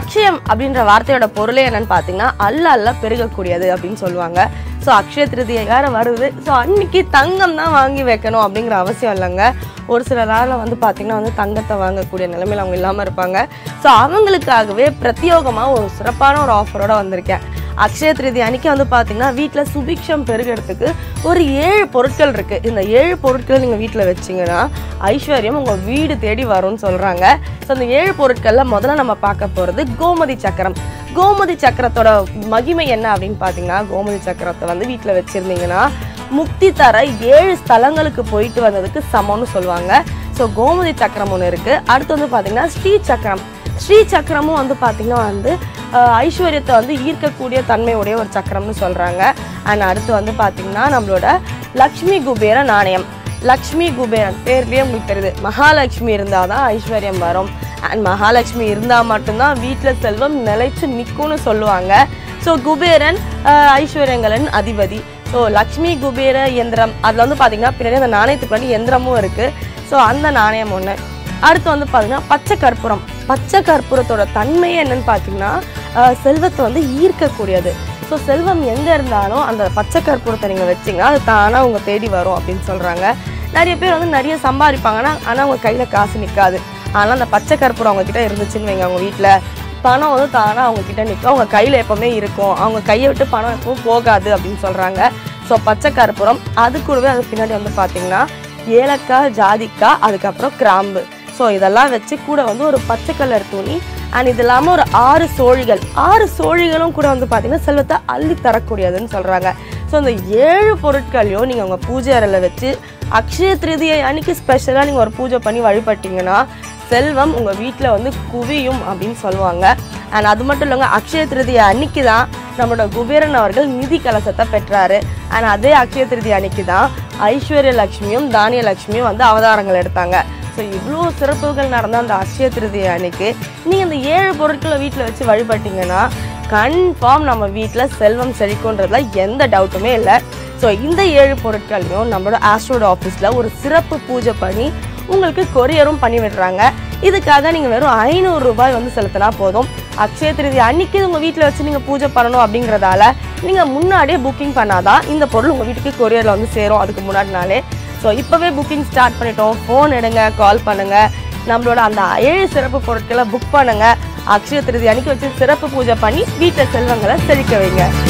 அக்ஷயம் அப்படின்ற வார்த்தையோட பொருளே என்னன்னு பார்த்தீங்கன்னா அல்ல அல்ல பெருகக்கூடியது அப்படின்னு சொல்லுவாங்க ஸோ அக்ஷய திருதியை வேற வருது ஸோ அன்னைக்கு தங்கம் தான் வாங்கி வைக்கணும் அப்படிங்கிற அவசியம் இல்லைங்க ஒரு சில நாளில் வந்து பார்த்தீங்கன்னா வந்து தங்கத்தை வாங்கக்கூடிய நிலைமையில் அவங்க இல்லாமல் இருப்பாங்க ஸோ அவங்களுக்காகவே பிரத்யோகமாக ஒரு சிறப்பான ஒரு ஆஃபரோட வந்திருக்கேன் அக்ஷய திருதி அன்னைக்கு வந்து பார்த்தீங்கன்னா வீட்டில் சுபிக்ஷம் பெருகிறதுக்கு ஒரு ஏழு பொருட்கள் இருக்குது இந்த ஏழு பொருட்களை நீங்கள் வீட்டில் வச்சீங்கன்னா ஐஸ்வர்யம் உங்கள் வீடு தேடி வரும்னு சொல்கிறாங்க ஸோ அந்த ஏழு பொருட்களில் முதல்ல நம்ம பார்க்க போகிறது கோமதி சக்கரம் கோமதி சக்கரத்தோட மகிமை என்ன அப்படின்னு பார்த்தீங்கன்னா கோமதி சக்கரத்தை வந்து வீட்டில் வச்சுருந்தீங்கன்னா முக்தி தர ஏழு ஸ்தலங்களுக்கு போயிட்டு வந்ததுக்கு சமம்னு சொல்லுவாங்க ஸோ கோமதி சக்கரம் ஒன்று இருக்குது அடுத்து வந்து பார்த்தீங்கன்னா ஸ்ரீ சக்கரம் ஸ்ரீ சக்கரமும் வந்து பார்த்தீங்கன்னா வந்து அஹ், ஐஸ்வர்யத்தை வந்து ஈர்க்கக்கூடிய தன்மையுடைய ஒரு சக்கரம்னு சொல்கிறாங்க அண்ட் அடுத்து வந்து பார்த்தீங்கன்னா நம்மளோட லக்ஷ்மி குபேர நாணயம் லக்ஷ்மி குபேரன் பேர்லேயே உங்களுக்கு தெரியுது மகாலட்சுமி இருந்தால் தான் ஐஸ்வர்யம் வரும் அண்ட் மகாலட்சுமி இருந்தால் மட்டும்தான் வீட்டில் செல்வம் நிலைச்சு நிற்கும்னு சொல்லுவாங்க ஸோ குபேரன் அஹ், ஐஸ்வர்யங்களின் அதிபதி ஸோ லக்ஷ்மி குபேர எந்திரம் அதில் வந்து பார்த்தீங்கன்னா பின்னாடி அந்த நாணயத்துக்கு வந்து எந்திரமும் இருக்குது ஸோ அந்த நாணயம் ஒன்று அடுத்து வந்து பார்த்தீங்கன்னா பச்சை கற்பூரம் பச்சை கற்பூரத்தோட தன்மையே என்னன்னு பார்த்தீங்கன்னா அஹ், செல்வத்தை வந்து ஈர்க்கக்கூடியது ஸோ செல்வம் எங்கே இருந்தாலும் அந்த பச்சை கற்பூரத்தை நீங்கள் வச்சிங்கன்னா அது தானாக உங்க தேடி வரும் அப்படின்னு சொல்கிறாங்க நிறைய பேர் வந்து நிறைய சம்பாதிப்பாங்கன்னா ஆனால் அவங்க கையில் காசு நிற்காது ஆனால் அந்த பச்சை கற்பூரம் அவங்க கிட்ட இருந்துச்சுன்னு வைங்க அவங்க வீட்டில் பணம் வந்து தானாக அவங்க கிட்ட நிற்கும் அவங்க கையில் எப்பவுமே இருக்கும் அவங்க கையை விட்டு பணம் எப்பவும் போகாது அப்படின்னு சொல்கிறாங்க ஸோ பச்சை கற்பூரம் அது கூடவே அது பின்னாடி வந்து பார்த்தீங்கன்னா ஏலக்காய் ஜாதிக்காய் அதுக்கப்புறம் கிராம்பு ஸோ இதெல்லாம் வச்சு கூட வந்து ஒரு பச்சை கலர் துணி அண்ட் இது இல்லாமல் ஒரு ஆறு சோழிகள் ஆறு சோழிகளும் கூட வந்து பார்த்தீங்கன்னா செல்வத்தை அள்ளி தரக்கூடியதுன்னு சொல்கிறாங்க ஸோ இந்த ஏழு பொருட்களையும் நீங்கள் உங்கள் பூஜை அறையில் வச்சு அக்ஷய திருதியை அன்னைக்கு ஸ்பெஷலாக நீங்கள் ஒரு பூஜை பண்ணி வழிபட்டீங்கன்னா செல்வம் உங்கள் வீட்டில் வந்து குவியும் அப்படின்னு சொல்லுவாங்க அண்ட் அது மட்டும் இல்லைங்க அக்ஷய திருதியை அன்னைக்கு தான் நம்மளோட குபேரன் அவர்கள் நிதி கலசத்தை பெற்றாரு அண்ட் அதே அக்ஷய திருதி அன்னைக்கு தான் ஐஸ்வர்ய லட்சுமியும் தானிய லட்சுமியும் வந்து அவதாரங்கள் எடுத்தாங்க ஸோ இவ்வளோ சிறப்புகள் நடந்த அந்த அக்ஷய திருதி அன்னைக்கு நீங்கள் இந்த ஏழு பொருட்களை வீட்டில் வச்சு வழிபட்டீங்கன்னா கன்ஃபார்ம் நம்ம வீட்டில் செல்வம் செழிக்குன்றதுல எந்த டவுட்டுமே இல்லை ஸோ இந்த ஏழு பொருட்களையும் நம்மளோட ஆஸ்ட்ரோட ஆஃபீஸில் ஒரு சிறப்பு பூஜை பண்ணி உங்களுக்கு கொரியரும் பண்ணி விடுறாங்க இதுக்காக நீங்கள் வெறும் ஐநூறு ரூபாய் வந்து செலுத்தினா போதும் அக்ஷய திருதி அன்னைக்கு உங்கள் வீட்டில் வச்சு நீங்கள் பூஜை பண்ணணும் அப்படிங்கிறதால நீங்கள் முன்னாடியே புக்கிங் பண்ணாதான் இந்த பொருள் உங்கள் வீட்டுக்கு கொரியரில் வந்து சேரும் அதுக்கு முன்னாடி நாளே ஸோ இப்போவே புக்கிங் ஸ்டார்ட் பண்ணிட்டோம் ஃபோன் எடுங்க கால் பண்ணுங்கள் நம்மளோட அந்த ஏழு சிறப்பு பொருட்களை புக் பண்ணுங்கள் அக்ஷய திருதி அன்னைக்கு வச்சு சிறப்பு பூஜை பண்ணி வீட்டில் செல்வங்களை செழிக்க வைங்க